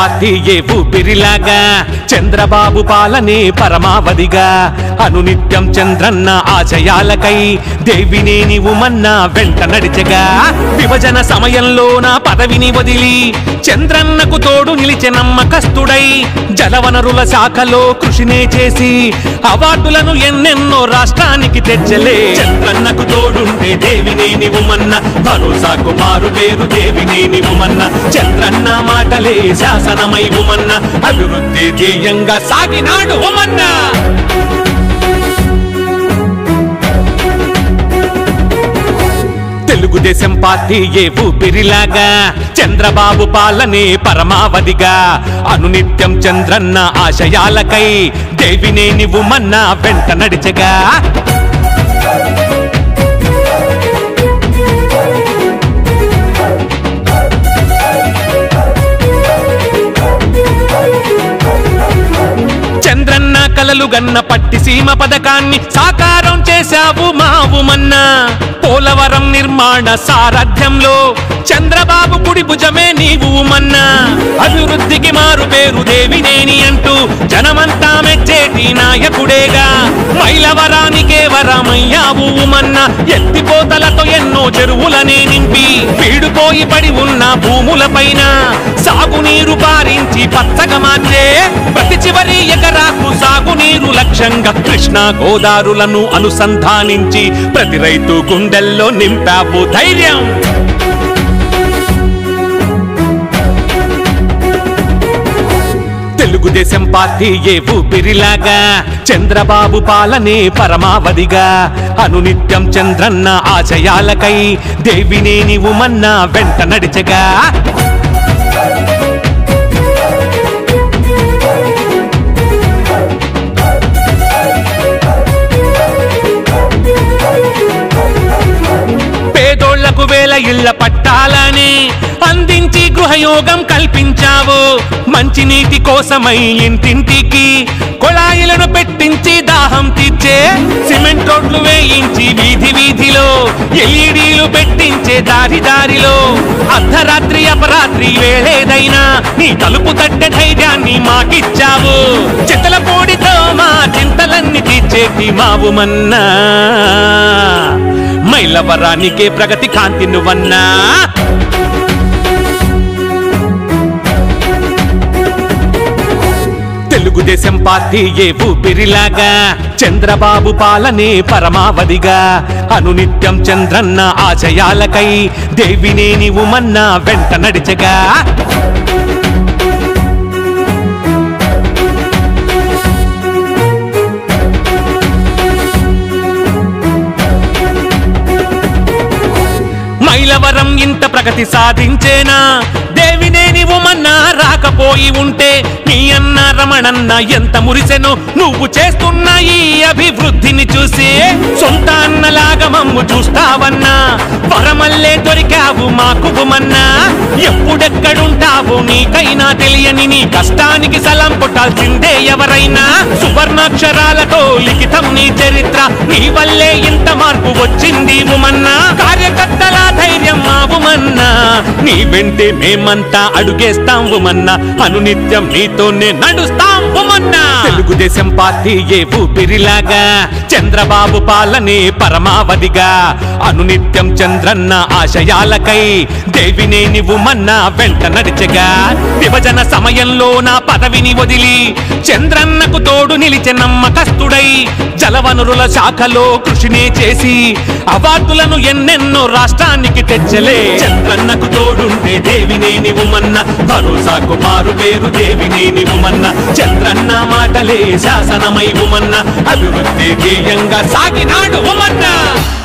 party ఏ ఊపిరిలాగా చంద్రబాబు పాలనే పరమావధిగా అనునిత్యం చంద్రన్న ఆశయాలకై దేవినేని ఉమన్న వెంట నడిచగా విభజన సమయంలో నా పదవిని వదిలి చంద్రన్నకు తోడు నిలిచె నమ్మకస్తుడై జలవనరుల శాఖలో కృషినే చేసి అవార్డులను ఎన్నెన్నో రాష్ట్రానికి తెచ్చలే చంద్రన్నకు తోడుంటే దేవినేని ఉమన్న భరోసాకు మారు పేరు దేవినేని ఉమన్న చంద్రన్న మాటలే శాసనమై ఉమన్న అభివృద్ధి ధ్యేయంగా సాగినాడు ఉమన్న తెలుగుదేశం పార్టీ ఏ ఊపిరిలాగా చంద్రబాబు పాలనే పరమావధిగా అనునిత్యం చంద్రన్న ఆశయాలకై దేవినేని ఉమన్న వెంట నడిచగా చంద్రన్న కలలు గన్న పట్టి సీమ పథకాన్ని సాకారం చేశావు మావుమన్నా పోలవరం నిర్మాణ సారథ్యంలో చంద్రబాబు కుడి భుజమే నీవు మన్నా అభివృద్ధికి మారు పేరు దేవినేని అంటూ జనమంతా మెచ్చేటి నాయకుడేగా మైలవరానికే వరమయ్యావు మన్న ఎత్తిపోతలతో ఎన్నో చెరువులనే నింపి పీడుపోయి పడి ఉన్న భూములపైన సాగునీరు పారించి పచ్చగా మార్చే ప్రతి చివరి ఎకరాకు సాగునీరు లక్ష్యంగా కృష్ణా గోదారులను అనుసంధానించి ప్రతి రైతు గుండెల్లో నింపావు ధైర్యం తెలుగుదేశం పార్టీ ఏ ఊపిరిలాగా చంద్రబాబు పాలనే పరమావధిగా అనునిత్యం చంద్రన్న ఆశయాలకై దేవినేని ఉమన్న వెంట నడిచగా పేదోళ్లకు వేల ఇళ్ల పట్టాలని అందించి గృహయోగం కల్పించావు మంచినీటి కోసమై ఇంటింటికి కొళాయిలను పెట్టించి దాహం తీర్చే సిమెంట్ రోడ్లు వేయించి వీధి వీధిలో ఎల్ఈడీలు పెట్టించే దారి దారిలో అర్ధరాత్రి అపరాత్రి వేళేదైనా నీ తలుపు తట్టె ధైర్యాన్ని మాకిచ్చావు చిత్తల పొడితో మా చింతలన్నీ తీర్చేటి మావు మన్నా మైలవరానికే ప్రగతి కాంతి నువ్వన్నా తెలుగుదేశం పార్టీ ఏ ఊపిరిలాగా చంద్రబాబు పాలనే పరమావధిగా అనునిత్యం చంద్రన్న ఆశయాలకై దేవినేని ఉమన్న వెంట నడిచగా మైలవరం ఇంత ప్రగతి సాధించేనా దేవినేని ఉమన్న రాకపోయి ఉంటే నీ అన్న రమణన్న ఎంత మురిసెను నువ్వు చేస్తున్న ఈ అభివృద్ధిని చూసి సొంత అన్నలాగా మమ్ము చూస్తావన్నా వరమల్లే దొరికావు మాకు ఉమన్నా ఎప్పుడెక్కడుంటావు నీకైనా తెలియని నీ కష్టానికి సలం కొట్టాల్సిందే ఎవరైనా సువర్ణాక్షరాలతో లిఖితం నీ చరిత్ర నీ వల్లే ఇంత మార్పు వచ్చింది ఉమన్నా కార్యకర్తల ధైర్యం మావుమన్నా నీ వెంటే మేమంతా అడుగేస్తాం ఉమన్నా అనునిత్యం నీతోనే నడుస్తాం ఉమన్నా తెలుగుదేశం పార్టీ ఏ ఊపిరిలాగా చంద్రబాబు పాలనే పరమావధిగా అనునిత్యం చంద్రన్న ఆశయాలకై దేవినేని ఉమన్న వెంట నడిచగా విభజన సమయంలో నా పదవిని వదిలి చంద్రన్నకు తోడు నిలిచె నమ్మకస్తుడై జలవనరుల శాఖలో కృషినే చేసి అవార్డులను ఎన్నెన్నో రాష్ట్రానికి తెచ్చలే చంద్రన్నకు తోడుంటే దేవినేని ఉమన్న భరోసాకు మారు పేరు దేవినేని ఉమన్న చంద్రన్న మాటలే శాసనమై ఉమన్న అభివృద్ధి ధ్యేయంగా సాగినాడు ఉమన్న